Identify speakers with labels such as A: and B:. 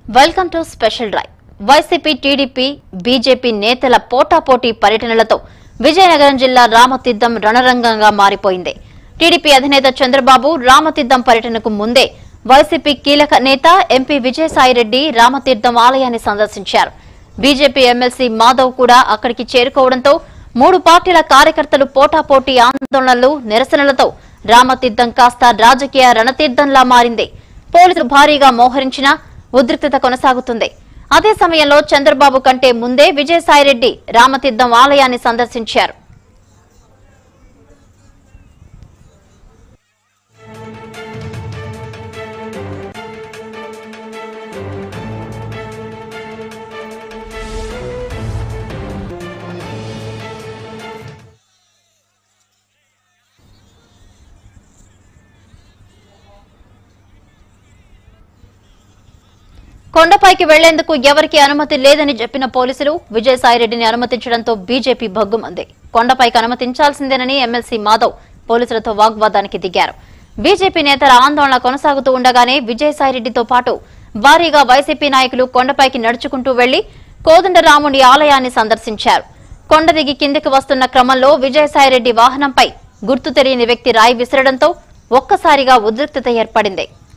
A: welcome to special drive YCP TDP BJP నేతల పోటాపోటీ పర్యటనలతో విజయనగరం జిల్లా రామతీర్థం రణరంగంగా మారిపోయింది టీడీపీ అధినేత చంద్రబాబు రామతీర్థం పర్యటనకు ముందే వైసీపీ కీలక నేత ఎంపీ విజయసాయిరెడ్డి రామతీర్థం ఆలయాన్ని సందర్శించారు బీజేపీ ఎమ్మెల్సీ మాధవ్ కూడా అక్కడికి చేరుకోవడంతో మూడు పార్టీల కార్యకర్తలు పోటాపోటీ ఆందోళనలు నిరసనలతో రామతీర్థం కాస్త రాజకీయ రణతీర్థంలా మారింది పోలీసులు భారీగా మోహరించినా ఉద్రిక్తత కొనసాగుతుంది అదే సమయంలో చంద్రబాబు కంటే ముందే విజయసాయిరెడ్డి రామతీర్థం ఆలయాన్ని సందర్శించారు కొండపైకి వెళ్లేందుకు ఎవరికీ అనుమతి లేదని చెప్పిన పోలీసులు విజయసాయిరెడ్డిని అనుమతించడంతో బీజేపీ భగ్గుమంది కొండపైకి అనుమతించాల్సిందేనని ఎమ్మెల్సీ మాధవ్ పోలీసులతో వాగ్వాదానికి దిగారు బీజేపీ నేతల ఆందోళన కొనసాగుతూ ఉండగానే విజయసాయిరెడ్డితో పాటు భారీగా వైసీపీ నాయకులు కొండపైకి నడుచుకుంటూ వెళ్లి కోదండరాముడి ఆలయాన్ని సందర్శించారు కొండ దిగి కిందికి వస్తున్న క్రమంలో విజయసాయిరెడ్డి వాహనంపై గుర్తు తెలియని వ్యక్తి రాయి విసరడంతో ఒక్కసారిగా ఉద్రిక్తత ఏర్పడింది